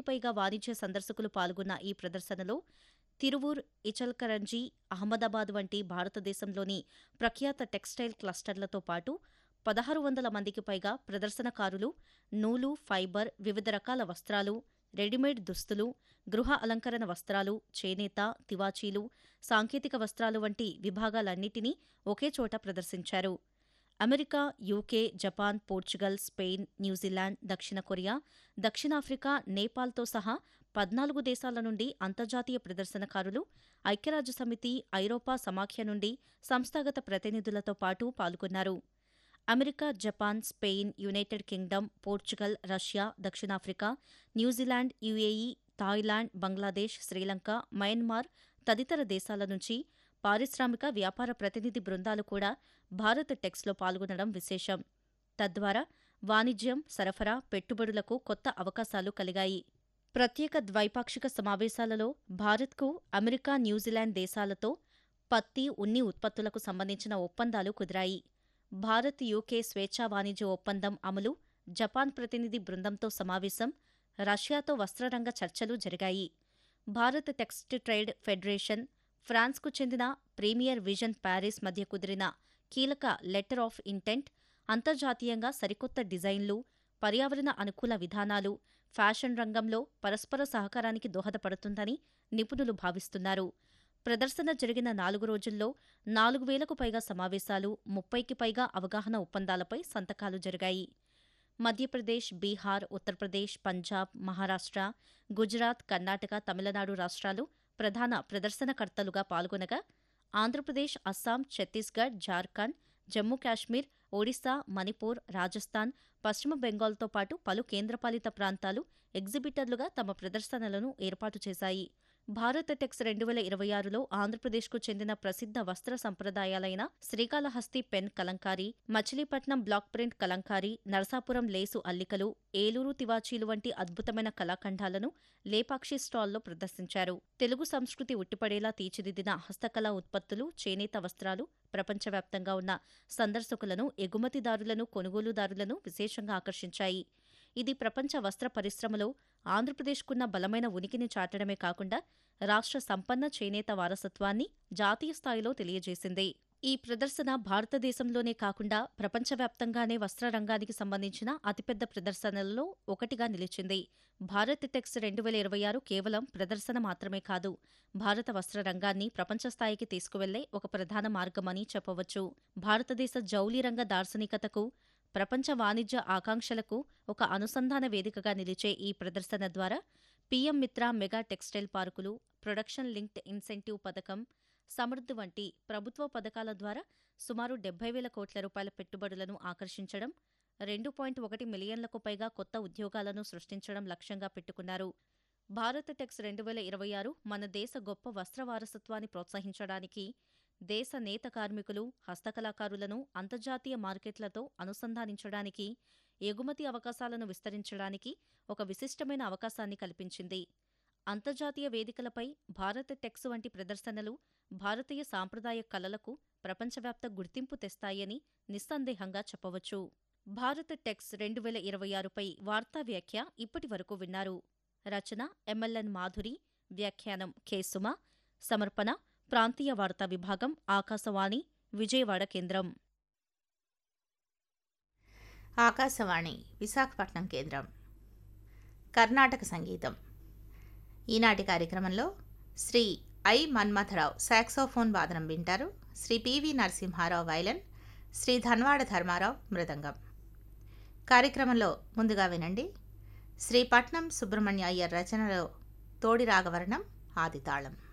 పైగా వాణిజ్య సందర్శకులు పాల్గొన్న ఈ ప్రదర్శనలో తిరువూర్ ఇచల్కరంజీ అహ్మదాబాద్ వంటి భారతదేశంలోని ప్రఖ్యాత టెక్స్టైల్ క్లస్టర్లతో పాటు పదహారు వందల మందికి పైగా ప్రదర్శనకారులు నూలు ఫైబర్ వివిధ రకాల వస్త్రాలు రెడీమేడ్ దుస్తులు గృహ అలంకరణ వస్త్రాలు చేనేత తివాచీలు సాంకేతిక వస్త్రాలు వంటి విభాగాలన్నిటినీ ఒకే చోట ప్రదర్శించారు America UK Japan Portugal Spain New Zealand దక్షిణ కొరియా దక్షిణాఫ్రికా నేపాల్తో సహా పద్నాలుగు దేశాల నుండి అంతర్జాతీయ ప్రదర్శనకారులు ఐక్యరాజ్యసమితి ఐరోపా సమాఖ్య నుండి సంస్థాగత ప్రతినిధులతో పాటు పాల్గొన్నారు America Japan Spain United Kingdom Portugal Russia దక్షిణాఫ్రికా New Zealand UAE Thailand Bangladesh Sri Lanka Myanmar తదితర దేశాల నుంచి పారిశ్రామిక వ్యాపార ప్రతినిధి బృందాలు కూడా భారత్ టెక్స్లో పాల్గొనడం విశేషం తద్వారా వాణిజ్యం సరఫరా పెట్టుబడులకు కొత్త అవకాశాలు కలిగాయి ప్రత్యేక ద్వైపాక్షిక సమావేశాలలో భారత్కు అమెరికా న్యూజిలాండ్ దేశాలతో పత్తి ఉన్ని ఉత్పత్తులకు సంబంధించిన ఒప్పందాలు కుదిరాయి భారత్ యూకే స్వేచ్ఛా వాణిజ్య ఒప్పందం అమలు జపాన్ ప్రతినిధి బృందంతో సమావేశం రష్యాతో వస్త్రరంగ చర్చలు జరిగాయి భారత్ టెక్స్ట్ ట్రేడ్ ఫెడరేషన్ ఫ్రాన్స్కు చెందిన ప్రీమియర్ విజన్ ప్యారిస్ మధ్య కుదిరిన కీలక లెటర్ ఆఫ్ ఇంటెంట్ అంతర్జాతీయంగా సరికొత్త డిజైన్లు పర్యావరణ అనుకూల విధానాలు ఫ్యాషన్ రంగంలో పరస్పర సహకారానికి దోహదపడుతుందని నిపుణులు భావిస్తున్నారు ప్రదర్శన జరిగిన నాలుగు రోజుల్లో నాలుగు వేలకు పైగా సమావేశాలు ముప్పైకి పైగా అవగాహన ఒప్పందాలపై సంతకాలు జరిగాయి మధ్యప్రదేశ్ బీహార్ ఉత్తరప్రదేశ్ పంజాబ్ మహారాష్ట్ర గుజరాత్ కర్ణాటక తమిళనాడు రాష్ట్రాలు ప్రధాన ప్రదర్శనకర్తలుగా పాల్గొనగా ఆంధ్రప్రదేశ్ అస్సాం ఛత్తీస్గఢ్ జార్ఖండ్ జమ్మూ కాశ్మీర్ ఒడిశా మణిపూర్ రాజస్థాన్ పశ్చిమ బెంగాల్తో పాటు పలు కేంద్రపాలిత ప్రాంతాలు ఎగ్జిబిటర్లుగా తమ ప్రదర్శనలను ఏర్పాటు చేశాయి భారత్ టెక్స్ రెండు వేల ఇరవై ఆరులో ఆంధ్రప్రదేశ్కు చెందిన ప్రసిద్ధ వస్త్ర సంప్రదాయాలైన Srikalahasti pen kalamkari Machilipatnam block print kalamkari Narasapuram lace అల్లికలు ఏలూరు తివాచీలు వంటి అద్భుతమైన కళాఖండాలను లేపాక్షి స్టాల్లో ప్రదర్శించారు తెలుగు సంస్కృతి ఉట్టిపడేలా తీర్చిదిద్దిన హస్తకళా ఉత్పత్తులు చేనేత వస్త్రాలు ప్రపంచవ్యాప్తంగా ఉన్న సందర్శకులను ఎగుమతిదారులను కొనుగోలుదారులను విశేషంగా ఆకర్షించాయి ఇది ప్రపంచ వస్త్ర పరిశ్రమలో ఆంధ్రప్రదేశ్కున్న బలమైన ఉనికిని చాటడమే కాకుండా రాష్ట్ర సంపన్న చేనేత వారసత్వాన్ని జాతీయ స్థాయిలో తెలియజేసింది ఈ ప్రదర్శన భారతదేశంలోనే కాకుండా ప్రపంచవ్యాప్తంగానే వస్త్ర రంగానికి సంబంధించిన అతిపెద్ద ప్రదర్శనలలో ఒకటిగా నిలిచింది భారత్ టెక్స్ రెండు వేల ఇరవై ఆరు కేవలం ప్రదర్శన మాత్రమే కాదు భారత వస్త్ర రంగాన్ని ప్రపంచ స్థాయికి తీసుకువెళ్లే ఒక ప్రధాన మార్గమని చెప్పవచ్చు భారతదేశ జౌళి రంగ దార్శనికతకు ప్రపంచ వాణిజ్య ఆకాంక్షలకు ఒక అనుసంధాన వేదికగా నిలిచే ఈ ప్రదర్శన ద్వారా పీఎం మిత్ర మెగా టెక్స్టైల్ పార్కులు ప్రొడక్షన్ లింక్డ్ ఇన్సెంటివ్ పథకం సమృద్ధి వంటి ప్రభుత్వ పథకాల ద్వారా సుమారు డెబ్బై వేల కోట్ల రూపాయల పెట్టుబడులను ఆకర్షించడం రెండు పాయింట్ ఒకటి మిలియన్లకు పైగా కొత్త ఉద్యోగాలను సృష్టించడం లక్ష్యంగా పెట్టుకున్నారు భారత్ టెక్స్ రెండు వేల ఇరవై ఆరు మన దేశ గొప్ప వస్త్ర వారసత్వాన్ని ప్రోత్సహించడానికి దేశ నేత కార్మికులు హస్తకళాకారులను అంతర్జాతీయ మార్కెట్లతో అనుసంధానించడానికి ఎగుమతి అవకాశాలను విస్తరించడానికి ఒక విశిష్టమైన అవకాశాన్ని కల్పించింది అంతర్జాతీయ వేదికలపై భారత్ టెక్స్ వంటి ప్రదర్శనలు భారతీయ సాంప్రదాయ కళలకు ప్రపంచవ్యాప్త గుర్తింపు తెస్తాయని నిస్సందేహంగా చెప్పవచ్చు భారత్ టెక్స్ రెండు వేల ఇరవై ఆరుపై వార్తా వ్యాఖ్య ఇప్పటి వరకు విన్నారు రచన ఎంఎల్ఎన్ మాధురి వ్యాఖ్యానం కె సుమ సమర్పణ ప్రాంతీయ వార్తా విభాగం ఆకాశవాణి విజయవాడ కేంద్రం ఆకాశవాణి విశాఖపట్నం కేంద్రం కర్ణాటక సంగీతం ఈనాటి కార్యక్రమంలో శ్రీ ఐ మన్మథరావు సాక్సోఫోన్ వాదనం వింటారు శ్రీ పివి నరసింహారావు వైలన్ శ్రీ ధన్వాడ ధర్మారావు మృదంగం కార్యక్రమంలో ముందుగా వినండి శ్రీ పట్నం సుబ్రహ్మణ్య అయ్యర్ రచనలో తోడి రాగవర్ణం ఆదితాళం